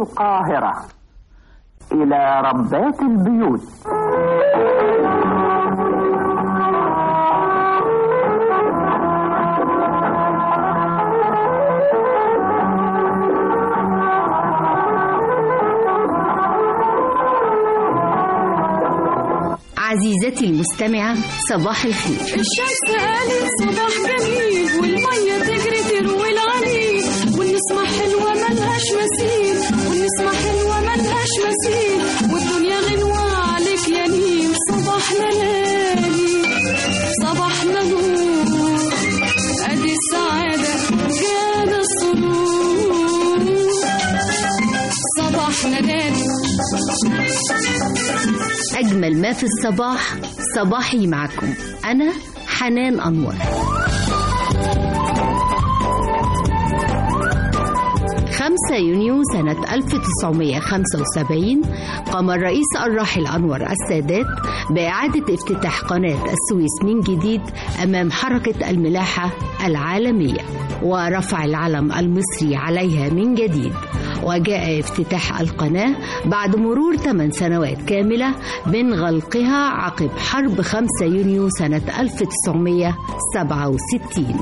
القاهرة إلى ربات البيوت عزيزتي المستمعة صباح الخير الشمس قالت صباح جميل والمية تجري تروي العنيد والنسمة حلوة ملهاش مثيل والنسمة حلوة ملهاش مثيل والدنيا غنوة عليك يا نيل صباحنا ليالي صباحنا نور ادي السعادة جانا السرور صباحنا نادي أجمل ما في الصباح صباحي معكم أنا حنان أنور خمسة يونيو سنة 1975 قام الرئيس الراحل أنور السادات بإعادة افتتاح قناة السويس من جديد أمام حركة الملاحة العالمية ورفع العلم المصري عليها من جديد وجاء افتتاح القناة بعد مرور 8 سنوات كاملة من غلقها عقب حرب 5 يونيو سنة 1967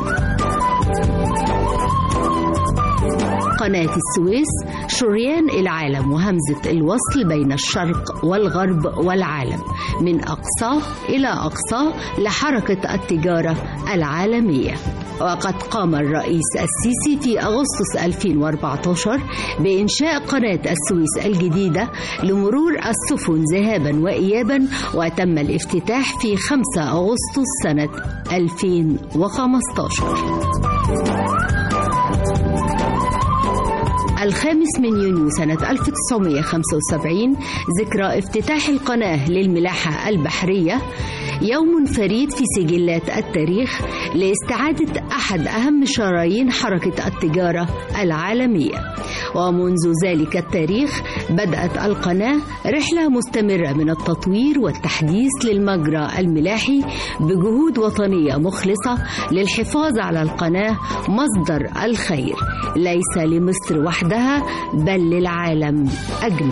قناة السويس شريان العالم وهمزة الوصل بين الشرق والغرب والعالم من أقصاه إلى أقصاه لحركة التجارة العالمية وقد قام الرئيس السيسي في أغسطس 2014 بإنشاء قناة السويس الجديدة لمرور السفن ذهابا وإيابا وتم الافتتاح في 5 أغسطس سنة 2015 الخامس من يونيو سنة 1975 ذكرى افتتاح القناة للملاحة البحرية يوم فريد في سجلات التاريخ لاستعادة أحد أهم شرايين حركة التجارة العالمية ومنذ ذلك التاريخ بدأت القناة رحلة مستمرة من التطوير والتحديث للمجرى الملاحي بجهود وطنية مخلصة للحفاظ على القناة مصدر الخير ليس لمصر وحدها بل للعالم أجمع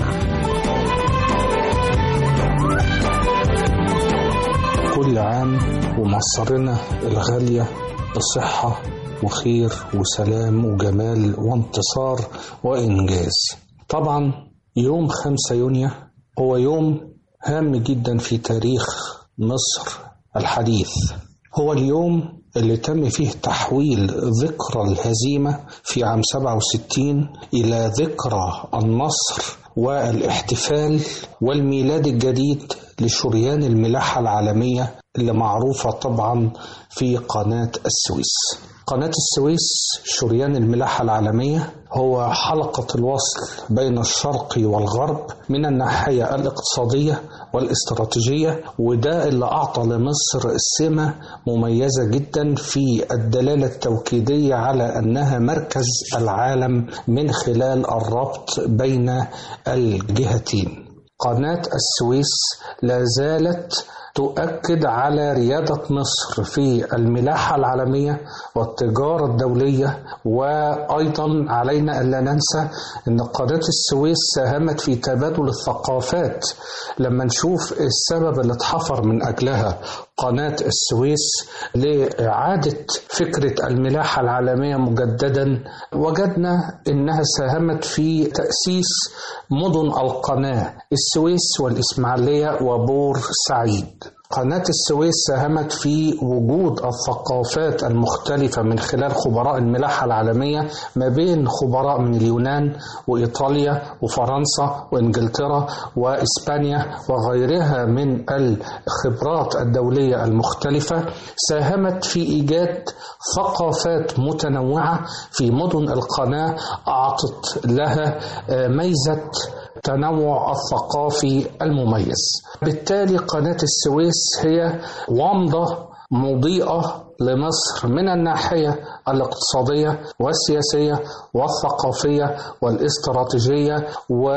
كل عام ومصرنا الغالية بصحة وخير وسلام وجمال وانتصار وإنجاز طبعا يوم 5 يونيو هو يوم هام جدا في تاريخ مصر الحديث هو اليوم اللي تم فيه تحويل ذكرى الهزيمة في عام 67 إلى ذكرى النصر والاحتفال والميلاد الجديد لشريان الملاحة العالمية اللي معروفة طبعا في قناة السويس قناة السويس شريان الملاحة العالمية هو حلقة الوصل بين الشرق والغرب من الناحية الاقتصادية والاستراتيجية وده اللي أعطى لمصر سمة مميزة جدا في الدلالة التوكيدية على أنها مركز العالم من خلال الربط بين الجهتين قناة السويس لا زالت تؤكد على ريادة مصر في الملاحة العالمية والتجارة الدولية وأيضا علينا ألا ننسى أن قناة السويس ساهمت في تبادل الثقافات لما نشوف السبب اللي اتحفر من أجلها قناة السويس لإعادة فكرة الملاحة العالمية مجددا وجدنا أنها ساهمت في تأسيس مدن القناة السويس والإسماعيلية وبور سعيد قناة السويس ساهمت في وجود الثقافات المختلفة من خلال خبراء الملاحة العالمية ما بين خبراء من اليونان وإيطاليا وفرنسا وإنجلترا وإسبانيا وغيرها من الخبرات الدولية المختلفة ساهمت في إيجاد ثقافات متنوعة في مدن القناة أعطت لها ميزة التنوع الثقافي المميز بالتالي قناة السويس هي ومضة مضيئة لمصر من الناحية الاقتصادية والسياسية والثقافية والاستراتيجية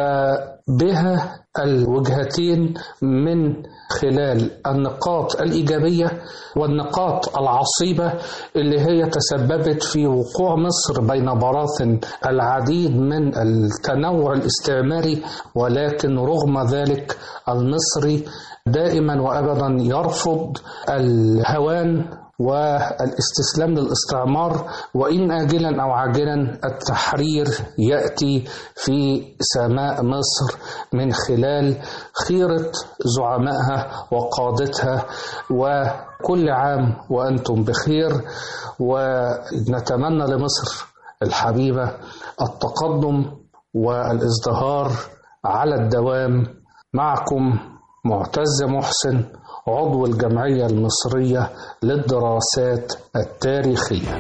وبها الوجهتين من خلال النقاط الإيجابية والنقاط العصيبة اللي هي تسببت في وقوع مصر بين براثن العديد من التنوع الاستعماري ولكن رغم ذلك المصري دائما وابدا يرفض الهوان والاستسلام للاستعمار وان اجلا او عاجلا التحرير ياتي في سماء مصر من خلال خيره زعمائها وقادتها وكل عام وانتم بخير ونتمنى لمصر الحبيبه التقدم والازدهار على الدوام معكم معتز محسن عضو الجمعية المصرية للدراسات التاريخية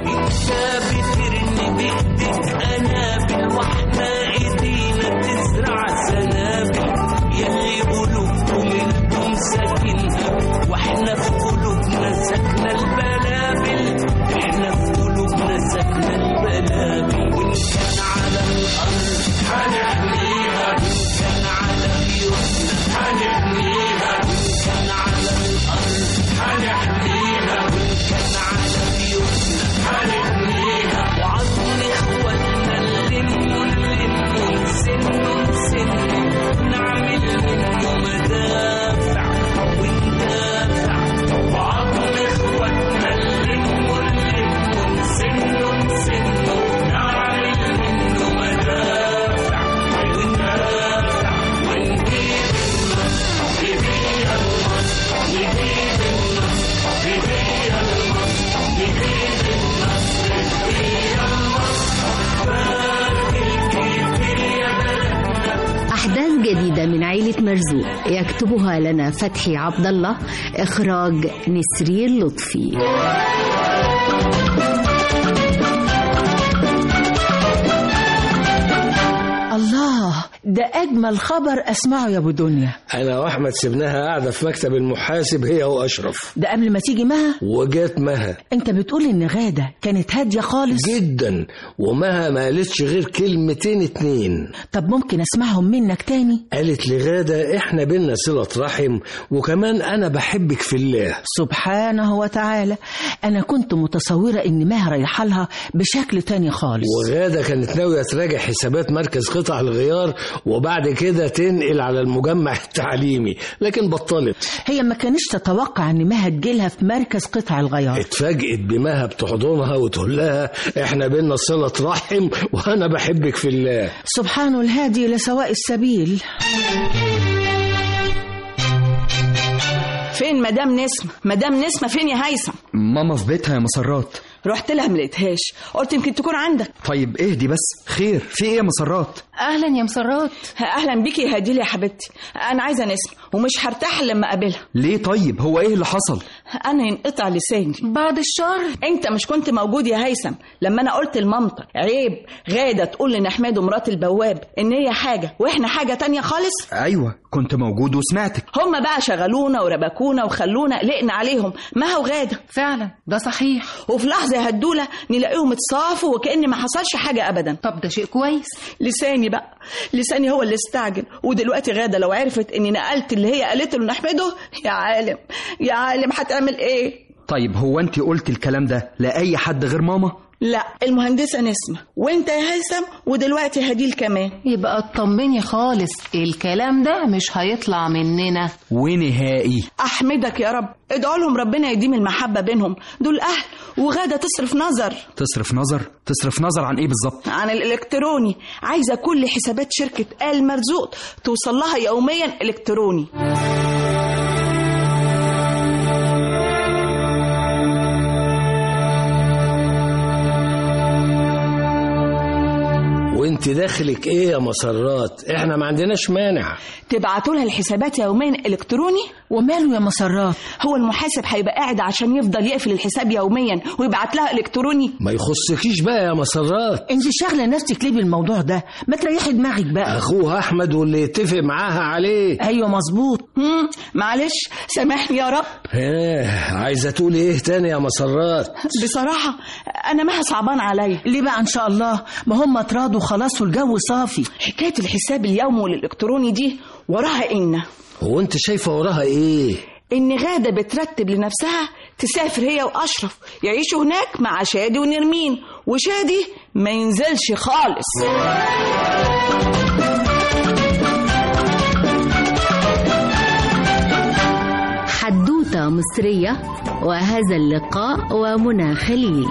بترمي بايدك قنابل واحنا ايدينا تزرع سنابل يلي قلوبكم انتم ساكنها واحنا في قلوبنا ساكنه البلابل احنا في قلوبنا ساكنه البلابل وان كان على الارض هنحميها وان كان على بيوتنا هنحميها وان كان على الارض هنحميها وان كان على بيوتنا هنحميها وعظم اخواتنا نلمه نلمه نسنه نسنه نعمل منه مدافع وندافع وعظم اخواتنا نلمه نلمه نسنه نسنه نعمل منه مدافع وندافع ونجيب النصر بيها النصر نجيب النصر بيها النصر نجيب النصر بيها أحداث جديدة من عيلة مرزوق يكتبها لنا فتحي عبد الله إخراج نسرين لطفي الله ده أجمل خبر أسمعه يا أبو دنيا انا واحمد سبناها قاعده في مكتب المحاسب هي واشرف ده قبل ما تيجي مها وجات مها أنت بتقول إن غادة كانت هادية خالص جدا ومها ما قالتش غير كلمتين اتنين طب ممكن أسمعهم منك تاني قالت لغادة احنا بينا صلة رحم وكمان انا بحبك في الله سبحانه وتعالى أنا كنت متصورة إن مها رايحة لها بشكل تاني خالص وغادة كانت ناوية تراجع حسابات مركز قطع الغيار وبعد كده تنقل على المجمع التعليمي لكن بطلت هي ما كانش تتوقع إن مها تجيلها في مركز قطع الغيار اتفاجئت بمها بتحضنها وتقول لها احنا بينا صلة رحم وانا بحبك في الله سبحانه الهادي لسواء السبيل فين مدام نسمة مدام نسمة فين يا هيثم ماما في بيتها يا مسرات رحت لها ملقتهاش قلت يمكن تكون عندك طيب اهدي بس خير في ايه يا مسرات اهلا يا مسرات اهلا بيكي يا هديل يا حبيبتي انا عايزه نسمة ومش هرتاح لما اقابلها ليه طيب هو ايه اللي حصل انا ينقطع لساني بعد الشر انت مش كنت موجود يا هيثم لما انا قلت لمامتك عيب غاده تقول لنحمد ومرات البواب ان هي حاجه واحنا حاجه تانية خالص ايوه كنت موجود وسمعتك هما بقى شغلونا وربكونا وخلونا قلقنا عليهم ما هو غاده فعلا ده صحيح وفي لحظه يا هدوله نلاقيهم اتصافوا وكأن ما حصلش حاجه ابدا طب ده شيء كويس لساني بقى لساني هو اللي استعجل ودلوقتي غاده لو عرفت اني نقلت اللي هي قالته لنحمده يا عالم يا عالم هتعمل ايه طيب هو انت قلت الكلام ده لاي حد غير ماما لا المهندسه نسمه وانت يا هيثم ودلوقتي هديل كمان يبقى اطمني خالص الكلام ده مش هيطلع مننا ونهائي احمدك يا رب ادعوا لهم ربنا يديم المحبه بينهم دول اهل وغاده تصرف نظر تصرف نظر تصرف نظر عن ايه بالظبط عن الالكتروني عايزه كل حسابات شركه ال مرزوق توصل لها يوميا الكتروني وانت داخلك ايه يا مسرات احنا ما عندناش مانع تبعتوا لها الحسابات يوميا الكتروني وماله يا مسرات هو المحاسب هيبقى قاعد عشان يفضل يقفل الحساب يوميا ويبعت لها الكتروني ما يخصكيش بقى يا مسرات انت شاغله نفسك ليه بالموضوع ده ما تريحي دماغك بقى اخوها احمد واللي يتفق معاها عليه ايوه مظبوط مم، معلش سامحني يا رب ايه عايزه تقولي ايه تاني يا مسرات بصراحة أنا مها صعبان عليا ليه بقى ان شاء الله ما هم اتراضوا خلاص والجو صافي حكاية الحساب اليومي والإلكتروني دي وراها إن هو انت شايفه وراها ايه إن غادة بترتب لنفسها تسافر هي وأشرف يعيشوا هناك مع شادي ونرمين وشادي ما ينزلش خالص حدوتة مصرية وهذا اللقاء ومنى خليل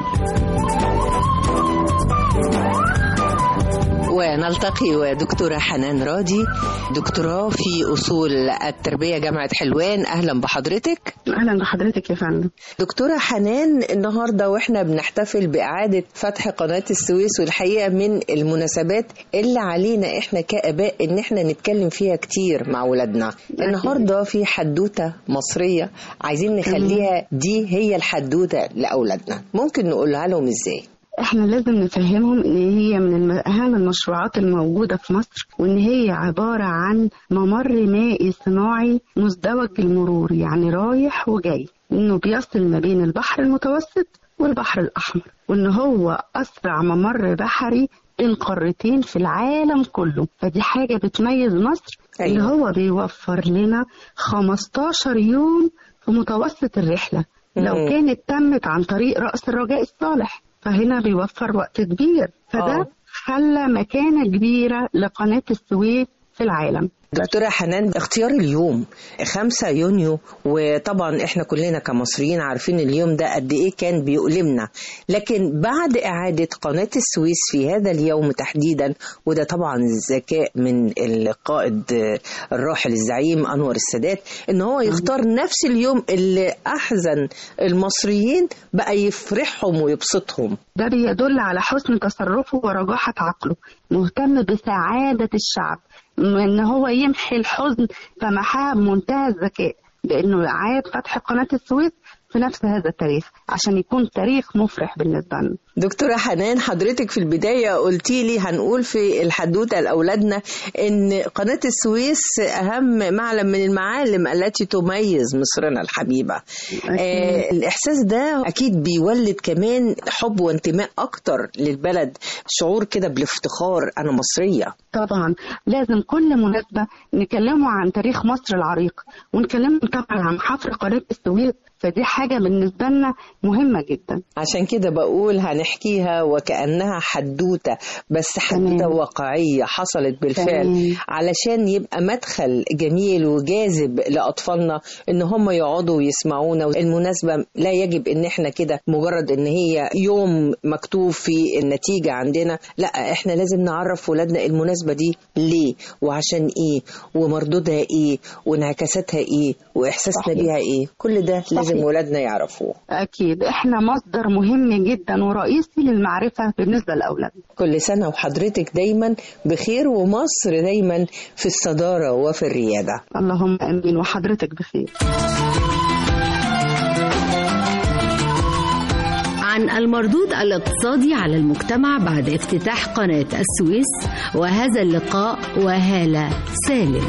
ونلتقي ودكتورة حنان راضي دكتوراه في أصول التربية جامعة حلوان أهلا بحضرتك اهلا بحضرتك يا فندم دكتورة حنان النهاردة وإحنا بنحتفل بإعادة فتح قناة السويس والحقيقة من المناسبات اللي علينا إحنا كآباء إن إحنا نتكلم فيها كتير مع ولادنا النهاردة في حدوتة مصرية عايزين نخليها دي هي الحدوتة لأولادنا ممكن نقولها لهم إزاي احنا لازم نفهمهم ان هي من الم- اهم المشروعات الموجوده في مصر وان هي عباره عن ممر مائي صناعي مزدوج المرور يعني رايح وجاي انه بيصل ما بين البحر المتوسط والبحر الاحمر وان هو اسرع ممر بحري بين قارتين في العالم كله فدي حاجه بتميز مصر أيوة. اللي هو بيوفر لنا 15 يوم في متوسط الرحله لو مم. كانت تمت عن طريق رأس الرجاء الصالح فهنا بيوفر وقت كبير آه. فده خلى مكانة كبيرة لقناة السويس في العالم دكتورة حنان اختيار اليوم 5 يونيو وطبعا احنا كلنا كمصريين عارفين اليوم ده قد ايه كان بيؤلمنا لكن بعد اعادة قناة السويس في هذا اليوم تحديدا وده طبعا الذكاء من القائد الراحل الزعيم انور السادات ان هو يختار نفس اليوم اللي احزن المصريين بقى يفرحهم ويبسطهم ده بيدل على حسن تصرفه ورجاحة عقله مهتم بسعادة الشعب ان هو يمحي الحزن فمحاه بمنتهى الذكاء بانه يعاد فتح قناة السويس في نفس هذا التاريخ عشان يكون تاريخ مفرح بالنسبة لنا دكتورة حنان حضرتك في البداية قلتي لي هنقول في الحدوتة لأولادنا إن قناة السويس أهم معلم من المعالم التي تميز مصرنا الحبيبة آه الإحساس ده أكيد بيولد كمان حب وانتماء أكتر للبلد شعور كده بالافتخار أنا مصرية طبعا لازم كل مناسبة نكلموا عن تاريخ مصر العريق ونكلموا طبعا عن حفر قناة السويس فدي حاجة بالنسبة لنا مهمة جدا عشان كده بقول هنحكيها وكأنها حدوتة بس حدوتة تمام. واقعية حصلت بالفعل تمام. علشان يبقى مدخل جميل وجاذب لأطفالنا إن هم يقعدوا ويسمعونا المناسبة لا يجب إن إحنا كده مجرد إن هي يوم مكتوب في النتيجة عندنا لا إحنا لازم نعرف ولادنا المناسبة دي ليه وعشان إيه ومردودها إيه وانعكاساتها إيه وإحساسنا صحيح. بيها إيه كل ده لازم صحيح. ولادنا يعرفوه أكيد إحنا مصدر مهم جدا ورئيسي للمعرفة بالنسبة لأولادنا كل سنة وحضرتك دايما بخير ومصر دايما في الصدارة وفي الريادة اللهم آمين وحضرتك بخير عن المردود الاقتصادي على المجتمع بعد افتتاح قناة السويس وهذا اللقاء وهالة سالم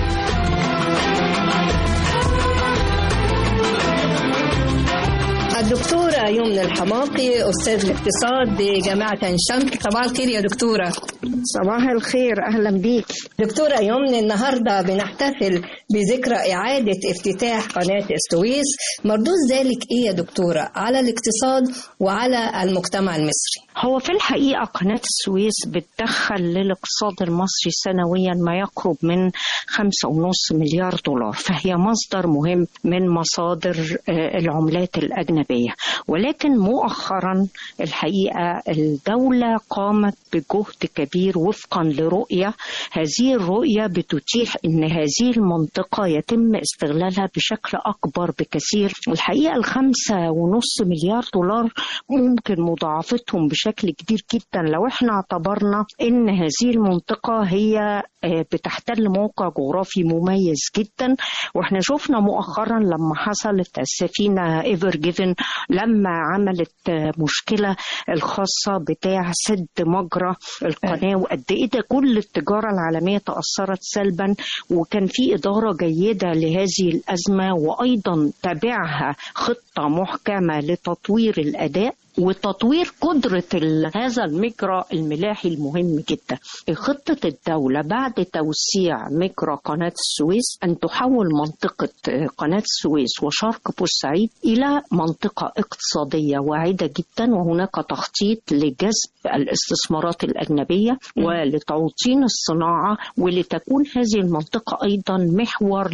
الدكتورة يمنى الحماقي أستاذ الاقتصاد بجامعة عين شمس صباح الخير يا دكتورة صباح الخير أهلا بيك دكتورة يمنى النهاردة بنحتفل بذكرى إعادة افتتاح قناة السويس مردود ذلك إيه يا دكتورة على الاقتصاد وعلى المجتمع المصري هو في الحقيقة قناة السويس بتدخل للاقتصاد المصري سنويا ما يقرب من خمسة ونص مليار دولار فهي مصدر مهم من مصادر آه، العملات الأجنبية ولكن مؤخرا الحقيقة الدولة قامت بجهد كبير وفقا لرؤية هذه الرؤية بتتيح أن هذه المنطقة يتم استغلالها بشكل أكبر بكثير الحقيقة الخمسة ونص مليار دولار ممكن مضاعفتهم بشكل كبير جدا لو احنا اعتبرنا ان هذه المنطقة هي آه، بتحتل موقع جغرافي مميز جدا واحنا شفنا مؤخرا لما حصلت السفينة ايفر جيفن لما عملت آه، مشكلة الخاصة بتاع سد مجرى القناة وقد ايه ده كل التجارة العالمية تأثرت سلبا وكان في إدارة جيدة لهذه الأزمة وأيضا تبعها خطة محكمة لتطوير الأداء وتطوير قدرة ال- هذا المجرى الملاحي المهم جدا خطة الدولة بعد توسيع مجرى قناة السويس أن تحول منطقة آه، قناة السويس وشرق بورسعيد إلى منطقة اقتصادية واعدة جدا وهناك تخطيط لجذب الاستثمارات الأجنبية ولتوطين الصناعة ولتكون هذه المنطقة أيضا محور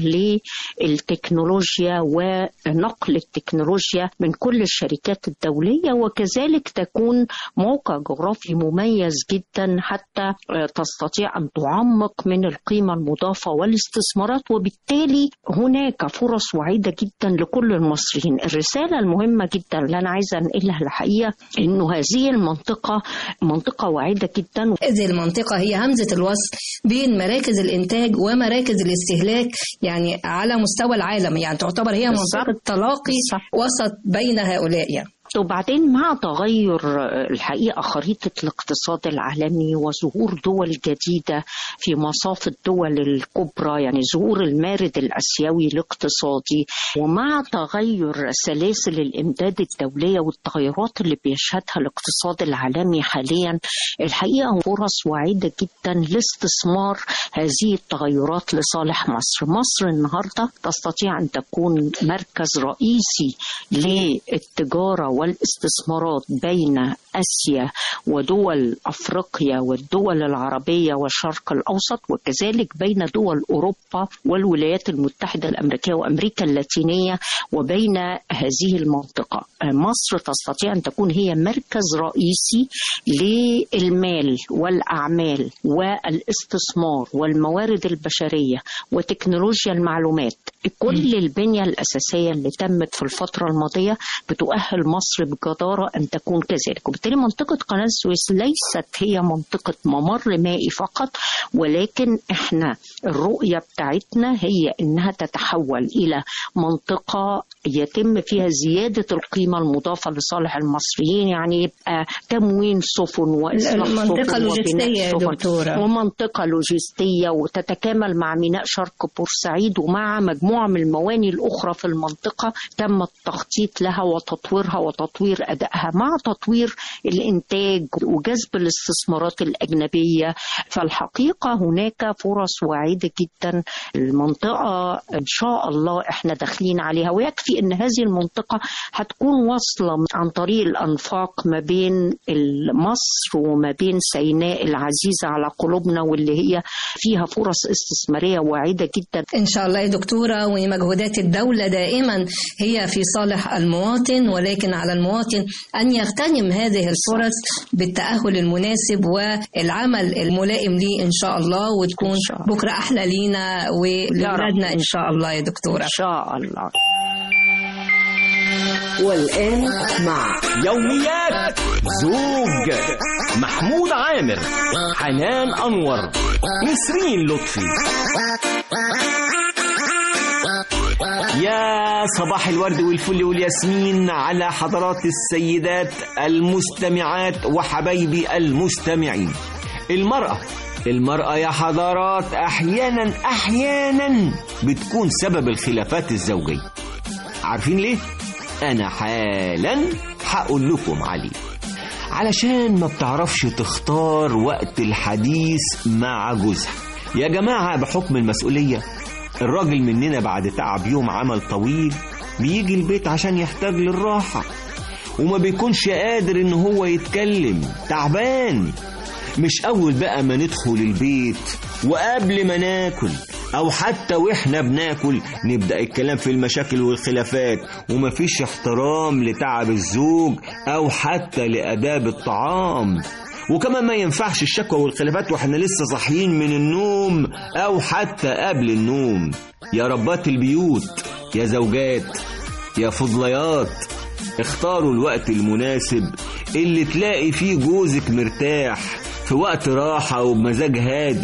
للتكنولوجيا ونقل التكنولوجيا من كل الشركات الدولية وكذلك تكون موقع جغرافي مميز جدا حتى آه، تستطيع أن تعمق من القيمة المضافة والاستثمارات وبالتالي هناك فرص وعيدة جدا لكل المصريين الرسالة المهمة جدا اللي أنا عايزة أنقلها الحقيقة أنه هذه المنطقة منطقة واعدة جدا هذه المنطقة هي همزة الوصل بين مراكز الإنتاج ومراكز الاستهلاك يعني على مستوى العالم يعني تعتبر هي منطقة تلاقي وسط بين هؤلاء يعني وبعدين مع تغير الحقيقة خريطة الاقتصاد العالمي وظهور دول جديدة في مصاف الدول الكبرى يعني ظهور المارد الأسيوي الاقتصادي ومع تغير سلاسل الإمداد الدولية والتغيرات اللي بيشهدها الاقتصاد العالمي حاليا الحقيقة فرص واعدة جدا لاستثمار هذه التغيرات لصالح مصر مصر النهاردة تستطيع أن تكون مركز رئيسي للتجارة والاستثمارات بين اسيا ودول افريقيا والدول العربيه والشرق الاوسط وكذلك بين دول اوروبا والولايات المتحده الامريكيه وامريكا اللاتينيه وبين هذه المنطقه. مصر تستطيع ان تكون هي مركز رئيسي للمال والاعمال والاستثمار والموارد البشريه وتكنولوجيا المعلومات. كل البنيه الاساسيه اللي تمت في الفتره الماضيه بتؤهل مصر بجداره ان تكون كذلك وبالتالي منطقه قناه السويس ليست هي منطقه ممر مائي فقط ولكن احنا الرؤيه بتاعتنا هي انها تتحول الى منطقه يتم فيها زياده القيمه المضافه لصالح المصريين يعني يبقى تموين سفن واصلاح المنطقة سفن وبناء اللوجستية يا سفن دكتورة. ومنطقه لوجستيه وتتكامل مع ميناء شرق بورسعيد ومع مجموعه من المواني الاخرى في المنطقه تم التخطيط لها وتطويرها وتطوير ادائها مع تطوير الانتاج وجذب الاستثمارات الاجنبيه فالحقيقه هناك فرص واعده جدا المنطقه ان شاء الله احنا داخلين عليها ويكفي ان هذه المنطقه هتكون واصله عن طريق الانفاق ما بين مصر وما بين سيناء العزيزه على قلوبنا واللي هي فيها فرص استثماريه واعده جدا إن شاء الله يا دكتورة ومجهودات الدولة دائما هي في صالح المواطن ولكن على المواطن أن يغتنم هذه الفرص بالتأهل المناسب والعمل الملائم ليه إن شاء الله وتكون بكرة أحلى لينا ولأولادنا إن شاء الله يا دكتورة إن شاء الله والآن مع يوميات زوج محمود عامر حنان أنور نسرين لطفي يا صباح الورد والفل والياسمين على حضرات السيدات المستمعات وحبايبي المستمعين المرأة المرأة يا حضرات أحيانا أحيانا بتكون سبب الخلافات الزوجية عارفين ليه؟ أنا حالا هقول لكم عليه علشان ما بتعرفش تختار وقت الحديث مع جوزها يا جماعة بحكم المسؤولية الراجل مننا بعد تعب يوم عمل طويل بيجي البيت عشان يحتاج للراحة وما بيكونش قادر ان هو يتكلم تعبان مش اول بقى ما ندخل البيت وقبل ما ناكل او حتى واحنا بناكل نبدا الكلام في المشاكل والخلافات ومفيش احترام لتعب الزوج او حتى لاداب الطعام وكمان ما ينفعش الشكوى والخلافات واحنا لسه صاحيين من النوم او حتى قبل النوم يا ربات البيوت يا زوجات يا فضليات اختاروا الوقت المناسب اللي تلاقي فيه جوزك مرتاح في وقت راحة وبمزاج هادي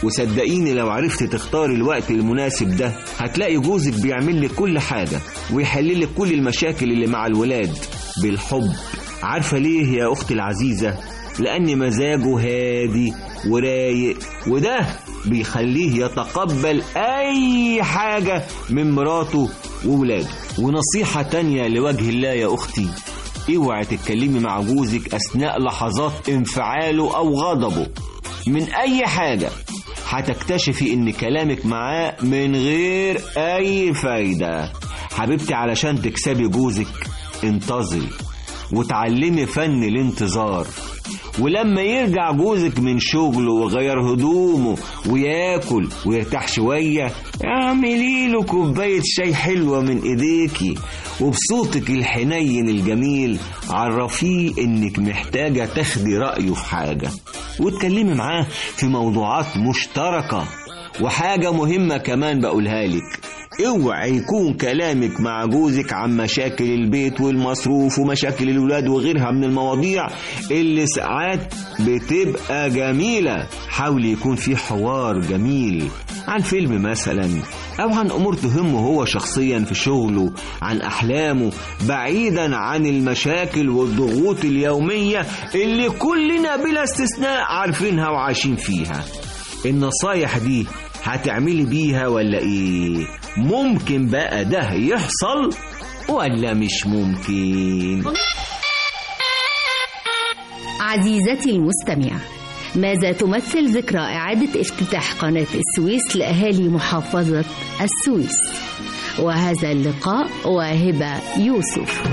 وصدقيني لو عرفت تختار الوقت المناسب ده هتلاقي جوزك بيعمل لك كل حاجة ويحل لك كل المشاكل اللي مع الولاد بالحب عارفة ليه يا أختي العزيزة لأن مزاجه هادي ورايق وده بيخليه يتقبل أي حاجة من مراته وولاده ونصيحة تانية لوجه الله يا أختي اوعي تتكلمي مع جوزك أثناء لحظات انفعاله أو غضبه من أي حاجة هتكتشفي إن كلامك معاه من غير أي فايدة حبيبتي علشان تكسبي جوزك انتظري وتعلمي فن الانتظار ولما يرجع جوزك من شغله وغير هدومه وياكل ويرتاح شوية اعملي له كوباية شاي حلوة من ايديكي وبصوتك الحنين الجميل عرفيه انك محتاجة تاخدي رأيه في حاجة وتكلمي معاه في موضوعات مشتركة وحاجة مهمة كمان بقولها لك اوعى يكون كلامك مع جوزك عن مشاكل البيت والمصروف ومشاكل الولاد وغيرها من المواضيع اللي ساعات بتبقى جميلة حاول يكون في حوار جميل عن فيلم مثلا أو عن أمور تهمه هو شخصيا في شغله عن أحلامه بعيدا عن المشاكل والضغوط اليومية اللي كلنا بلا استثناء عارفينها وعايشين فيها النصايح دي هتعملي بيها ولا ايه ممكن بقى ده يحصل ولا مش ممكن عزيزتي المستمعة ماذا تمثل ذكرى إعادة افتتاح قناة السويس لأهالي محافظة السويس وهذا اللقاء وهبة يوسف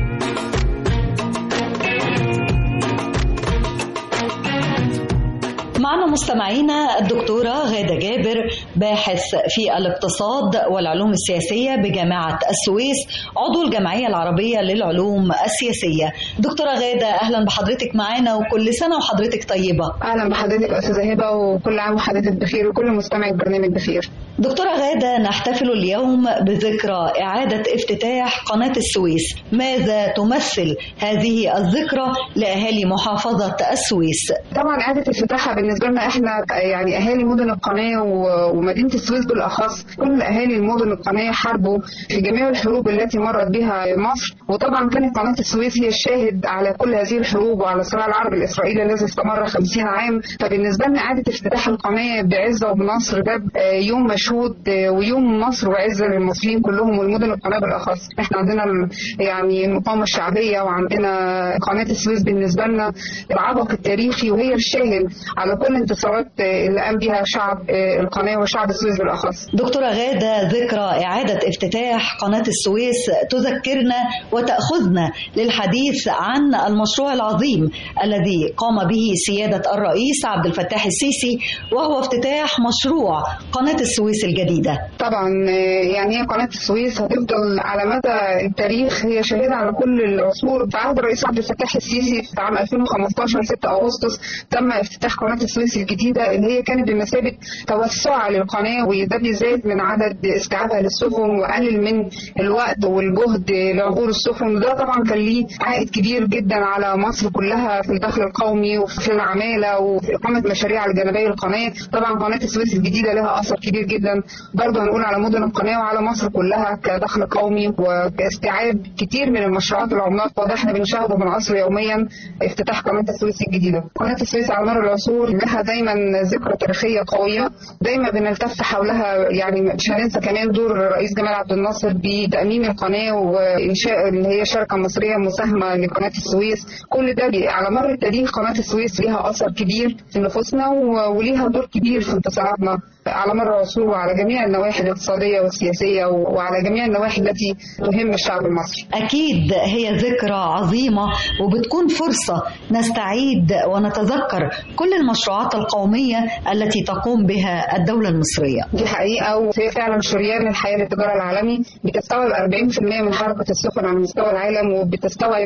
معنا مستمعينا الدكتورة غادة جابر باحث في الاقتصاد والعلوم السياسية بجامعة السويس عضو الجمعية العربية للعلوم السياسية دكتورة غادة أهلا بحضرتك معانا وكل سنة وحضرتك طيبة اهلا بحضرتك استاذه هبه وكل عام وحضرتك بخير وكل مستمع البرنامج بخير دكتورة غادة نحتفل اليوم بذكرى إعادة افتتاح قناة السويس ماذا تمثل هذه الذكرى لأهالي محافظة السويس طبعا اعاده افتتاحها بالنسبه لنا احنا يعني اهالي مدن القناه و- ومدينه السويس بالاخص كل اهالي المدن القناه حاربوا في جميع الحروب التي مرت بها مصر وطبعا كانت قناه السويس هي الشاهد على كل هذه الحروب وعلى الصراع العربي الاسرائيلي الذي استمر 50 عام فبالنسبه لنا اعاده افتتاح القناه بعزه وبنصر ده آه، يوم مشهود آه، ويوم نصر وعزه للمصريين كلهم والمدن القناه بالاخص احنا عندنا ال- يعني المقاومه الشعبيه وعندنا قناه السويس بالنسبه لنا العبق التاريخي وهي الشاهد على كل الانتصارات آه، اللي قام بها شعب آه، القناه وشعب السويس بالاخص دكتورة غادة ذكرى إعادة افتتاح قناة السويس تذكرنا وتأخذنا للحديث عن المشروع العظيم الذي قام به سيادة الرئيس عبد الفتاح السيسي وهو افتتاح مشروع قناة السويس الجديدة طبعا آه، يعني هي قناه السويس هتفضل على مدى التاريخ هي شاهده على كل العصور في عهد الرئيس عبد الفتاح السيسي في عام 2015 6 اغسطس تم افتتاح قناه السويس الجديده اللي هي كانت بمثابه توسع للقناه وده بيزيد من عدد استيعابها للسفن وقلل من الوقت والجهد لعبور السفن وده طبعا كان ليه عائد كبير جدا على مصر كلها في الدخل القومي وفي العماله وفي اقامه مشاريع على جانبي القناه طبعا قناه السويس الجديده لها اثر كبير جدا برضه هنقول على مدن القناه وعلى مصر كلها كدخل قومي وكاستيعاب كتير من المشروعات العملاق وده احنا بنشاهده بنعصر يوميا افتتاح قناه السويس الجديده. قناه السويس على مر العصور لها دايما ذكرى تاريخيه قويه دايما بنلتف حولها يعني مش هننسى كمان دور الرئيس جمال عبد الناصر بتاميم القناه وانشاء اللي هي شركه مصريه مساهمه لقناه السويس كل ده بي- على مر التاريخ قناه السويس ليها اثر كبير في نفوسنا و- وليها دور كبير في انتصاراتنا على مر العصور وعلى جميع النواحي الاقتصاديه والسياسيه و- وعلى جميع النواحي التي تهم الشعب المصري. أكيد هي ذكرى عظيمة وبتكون فرصة نستعيد ونتذكر كل المشروعات القومية التي تقوم بها الدولة المصرية دي حقيقة وهي فعلا شريان الحياة للتجارة العالمي بتستوعب 40% من حركة السفن على مستوى العالم وبتستوعب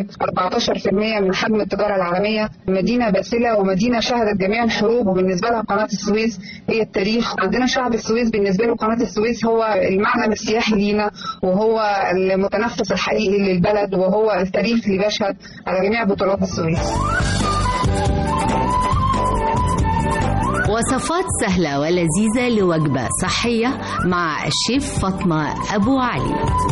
14% من حجم التجارة العالمية مدينة باسلة ومدينة شهدت جميع الحروب وبالنسبة لها قناة السويس هي التاريخ عندنا شعب السويس بالنسبة له قناة السويس هو المعلم السياحي لينا وهو المتنفس الحقيقي للبلد وهو التاريخ اللي بيشهد على جميع بطولات السويس وصفات سهلة ولذيذة لوجبة صحية مع الشيف فاطمة أبو علي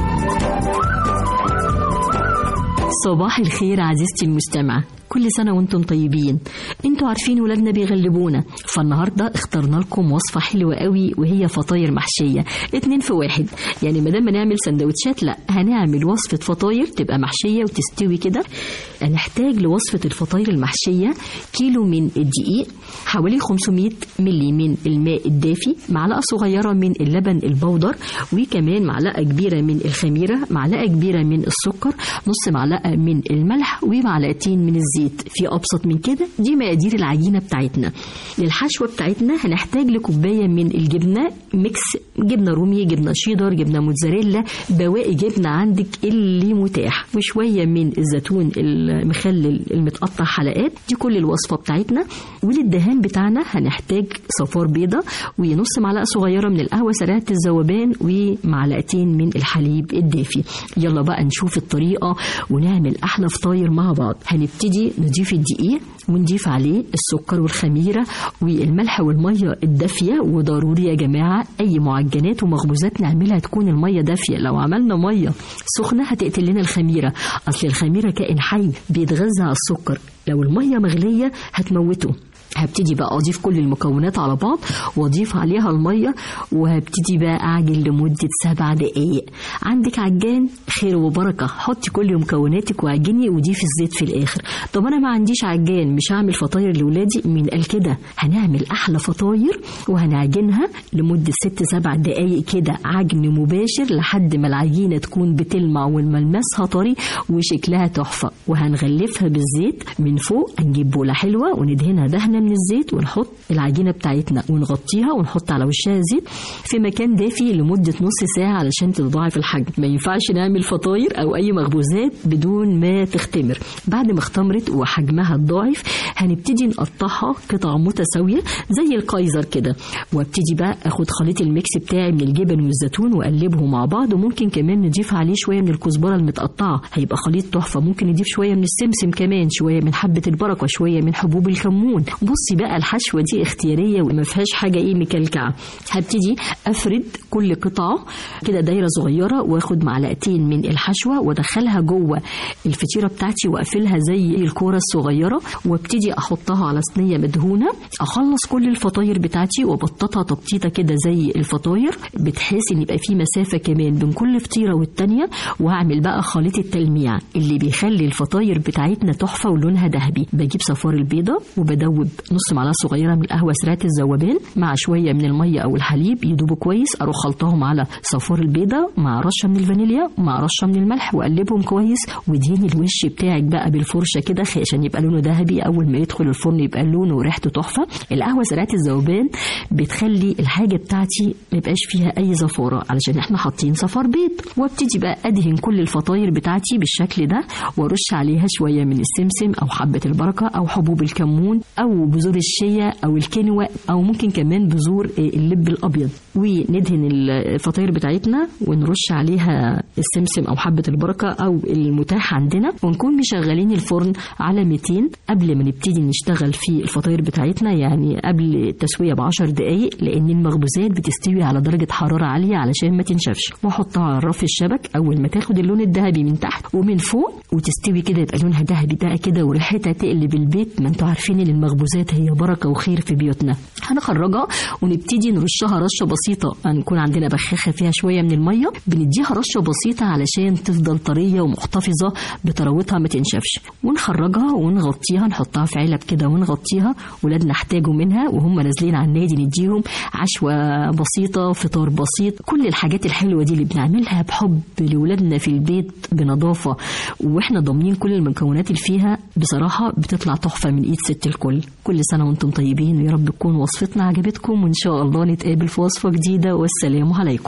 صباح الخير عزيزتي المستمعة كل سنة وانتم طيبين انتوا عارفين ولادنا بيغلبونا فالنهاردة اخترنا لكم وصفة حلوة قوي وهي فطاير محشية اتنين في واحد يعني ما دام نعمل سندوتشات لا هنعمل وصفة فطاير تبقى محشية وتستوي كده هنحتاج لوصفة الفطاير المحشية كيلو من الدقيق حوالي 500 ملي من الماء الدافي معلقة صغيرة من اللبن البودر وكمان معلقة كبيرة من الخميرة معلقة كبيرة من السكر نص معلقة من الملح ومعلقتين من الزيت في أبسط من كده دي مقادير العجينة بتاعتنا للحشوة بتاعتنا هنحتاج لكوباية من الجبنة ميكس جبنة رومي جبنة شيدر جبنة موتزاريلا بواقي جبنة عندك اللي متاح وشوية من الزيتون المخلل المتقطع حلقات دي كل الوصفة بتاعتنا وللدهان بتاعنا هنحتاج صفار بيضة ونص معلقة صغيرة من القهوة سريعة الذوبان ومعلقتين من الحليب الدافي يلا بقى نشوف الطريقة ونعمل أحلى فطاير مع بعض هنبتدي نضيف الدقيق ونضيف عليه السكر والخميرة والملح والمية الدافية وضروري يا جماعة أي معجنات ومخبوزات نعملها تكون المية دافية لو عملنا مية سخنة هتقتل لنا الخميرة أصل الخميرة كائن حي بيتغذى على السكر لو المية مغلية هتموته هبتدي بقى اضيف كل المكونات على بعض واضيف عليها الميه وهبتدي بقى اعجن لمده سبع دقائق عندك عجان خير وبركه حطي كل مكوناتك واعجني وضيفي الزيت في الاخر طب انا ما عنديش عجان مش هعمل فطاير لاولادي مين قال كده هنعمل احلى فطاير وهنعجنها لمده ست سبع دقائق كده عجن مباشر لحد ما العجينه تكون بتلمع وملمسها طري وشكلها تحفه وهنغلفها بالزيت من فوق هنجيب بوله حلوه وندهنها دهنه من الزيت ونحط العجينه بتاعتنا ونغطيها ونحط على وشها زيت في مكان دافي لمده نص ساعه علشان تتضاعف الحجم ما ينفعش نعمل فطاير او اي مخبوزات بدون ما تختمر بعد ما اختمرت وحجمها اتضاعف هنبتدي نقطعها قطع متساويه زي الكايزر كده وابتدي بقى اخد خليط الميكس بتاعي من الجبن والزيتون واقلبه مع بعض وممكن كمان نضيف عليه شويه من الكزبره المتقطعه هيبقى خليط تحفه ممكن نضيف شويه من السمسم كمان شويه من حبه البركه شويه من حبوب الكمون بصي بقى الحشوه دي اختياريه وما فيهاش حاجه ايه مكلكعه هبتدي افرد كل قطعه كده دايره صغيره واخد معلقتين من الحشوه وادخلها جوه الفطيره بتاعتي واقفلها زي الكوره الصغيره وابتدي احطها على صينيه مدهونه اخلص كل الفطاير بتاعتي وابططها تبطيطه كده زي الفطاير بتحس ان يبقى في مسافه كمان بين كل فطيره والتانيه واعمل بقى خليط التلميع اللي بيخلي الفطاير بتاعتنا تحفه ولونها ذهبي بجيب صفار البيضه وبدوب نص معلقه صغيره من القهوه سريعه الذوبان مع شويه من الميه او الحليب يدوبوا كويس اروح خلطهم على صفار البيضه مع رشه من الفانيليا مع رشه من الملح واقلبهم كويس ودهني الوش بتاعك بقى بالفرشه كده عشان يبقى لونه ذهبي اول ما يدخل الفرن يبقى لونه وريحته تحفه القهوه سريعه الذوبان بتخلي الحاجه بتاعتي ما يبقاش فيها اي زفاره علشان احنا حاطين صفار بيض وابتدي بقى ادهن كل الفطاير بتاعتي بالشكل ده وارش عليها شويه من السمسم او حبه البركه او حبوب الكمون او بذور الشيا او الكينوا او ممكن كمان بذور اللب الابيض وندهن الفطاير بتاعتنا ونرش عليها السمسم او حبه البركه او المتاح عندنا ونكون مشغلين الفرن على 200 قبل ما نبتدي نشتغل في الفطاير بتاعتنا يعني قبل التسويه ب 10 دقائق لان المخبوزات بتستوي على درجه حراره عاليه علشان ما تنشفش واحطها على رف الشبك اول ما تاخد اللون الذهبي من تحت ومن فوق وتستوي كده يبقى لونها ذهبي بقى كده وريحتها تقلب البيت ما انتوا عارفين ان المخبوزات هي بركه وخير في بيوتنا هنخرجها ونبتدي نرشها رشه بسيطه هنكون عندنا بخاخه فيها شويه من الميه بنديها رشه بسيطه علشان تفضل طريه ومحتفظه بطراوتها ما تنشفش ونخرجها ونغطيها نحطها في علب كده ونغطيها ولادنا احتاجوا منها وهم نازلين على النادي نديهم عشوه بسيطه فطار بسيط كل الحاجات الحلوه دي اللي بنعملها بحب لولادنا في البيت بنظافه واحنا ضامنين كل المكونات اللي فيها بصراحه بتطلع تحفه من ايد ست الكل كل سنه وانتم طيبين ويا رب تكون وصفتنا عجبتكم وان شاء الله نتقابل في وصفه جديده والسلام عليكم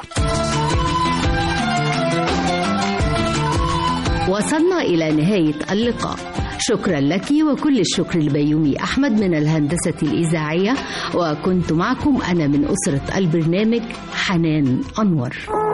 وصلنا إلى نهاية اللقاء شكرا لك وكل الشكر لبيومي أحمد من الهندسة الإذاعية وكنت معكم أنا من أسرة البرنامج حنان أنور